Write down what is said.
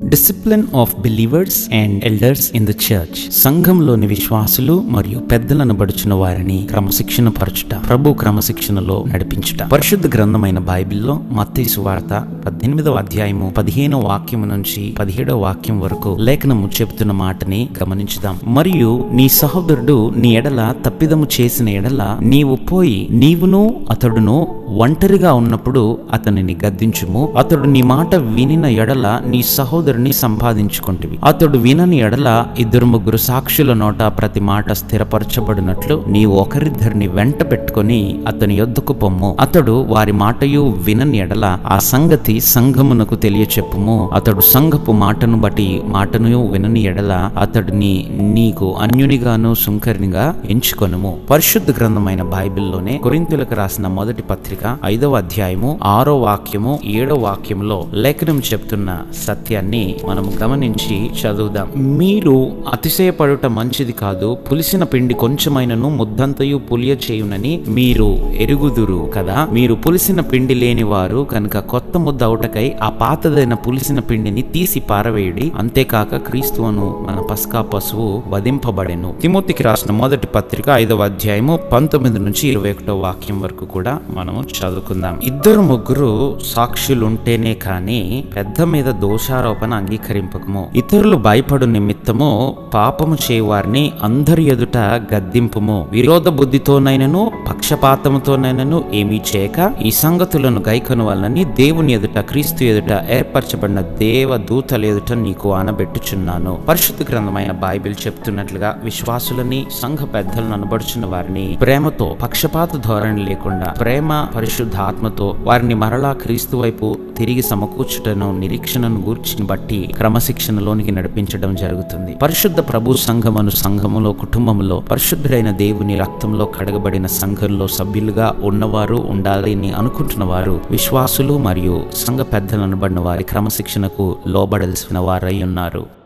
discipline of believers and elders in the church సంఘంలోని విశ్వాసులు మరియు పెద్దలను బడుచున్న వారిని క్రమశిక్షణ పరచుట ప్రభు క్రమశిక్షణలో నడిపించుట పరిశుద్ధ గ్రంథమైన బైబిల్లో మత్తయి సువార్త పద్దెనిమిదవ అధ్యాయము పదిహేనవ వాక్యం నుంచి పదిహేడవ వాక్యం వరకు లేఖనము చెబుతున్న మాటని గమనించుదాం మరియు నీ సహోదరుడు నీ ఎడల తప్పిదము చేసిన ఎడల నీవు పోయి నీవును అతడును ఒంటరిగా ఉన్నప్పుడు అతనిని గద్దించుము అతడు నీ మాట వినిన ఎడల నీ సహోదరుని సంపాదించుకుంటివి అతడు వినని ఎడల ఇద్దరు ముగ్గురు సాక్షుల నోట ప్రతి మాట స్థిరపరచబడినట్లు నీ ఒకరిద్దరిని వెంట పెట్టుకొని అతని యొద్దకు పొమ్ము అతడు వారి మాటయు వినని ఎడల ఆ సంగతి సంఘమునకు తెలియచెప్పుము అతడు సంఘపు మాటను బట్టి మాటను వినని ఎడల అతడిని నీకు అన్యునిగాను సుంకరినిగా ఎంచుకొనుము పరిశుద్ధ గ్రంథమైన బైబిల్లోనే కొరింతులకు రాసిన మొదటి పత్రిక ఐదవ అధ్యాయము ఆరో వాక్యము ఏడో వాక్యములో లేఖనం చెప్తున్న సత్యాన్ని మనం గమనించి చదువుదాం మీరు అతిశయపడుట మంచిది కాదు పులిసిన పిండి కొంచెమైనను ముద్దంతయు పులియ చేయునని మీరు ఎరుగుదురు కదా మీరు పులిసిన పిండి లేని వారు కనుక కొత్త ముద్ద అవుటకై ఆ పాతదైన పులిసిన పిండిని తీసి పారవేయుడి అంతేకాక క్రీస్తువును మన పస్కా పశువు వధింపబడెను తిమోతికి రాసిన మొదటి పత్రిక ఐదవ అధ్యాయము పంతొమ్మిది నుంచి ఇరవై ఒకటో వాక్యం వరకు కూడా మనము చదువుకుందాం ఇద్దరు ముగ్గురు సాక్షులుంటేనే కాని పెద్ద మీద దోషారోపణ అంగీకరింపకము ఇతరులు భయపడు నిమిత్తము పాపము చేయువారిని అందరి ఎదుట గద్దింపుము విరోధ బుద్ధితోనైనను పక్షపాతముతోనైనను ఏమీ చేయక ఈ సంగతులను గైకొను వలనని దేవుని ఎదుట క్రీస్తు ఎదుట ఏర్పరచబడిన దేవ దూతల ఎదుట నీకు ఆనబెట్టుచున్నాను పరిశుద్ధ గ్రంథమైన బైబిల్ చెప్తున్నట్లుగా విశ్వాసులని సంఘ పెద్దలను అనబడుచున్న వారిని ప్రేమతో పక్షపాత ధోరణి లేకుండా ప్రేమ పరిశుద్ధ ఆత్మతో వారిని మరలా క్రీస్తు వైపు తిరిగి సమకూర్చుటను నిరీక్షణను గూర్చిని బట్టి క్రమశిక్షణలోనికి నడిపించడం జరుగుతుంది పరిశుద్ధ ప్రభు సంఘమును సంఘములో కుటుంబములో పరిశుద్ధుడైన దేవుని రక్తంలో కడగబడిన సంఘంలో సభ్యులుగా ఉన్నవారు ఉండాలని అనుకుంటున్న వారు విశ్వాసులు మరియు సంఘ పెద్దలు అనబడిన వారి క్రమశిక్షణకు లోబడాల్సిన వారై ఉన్నారు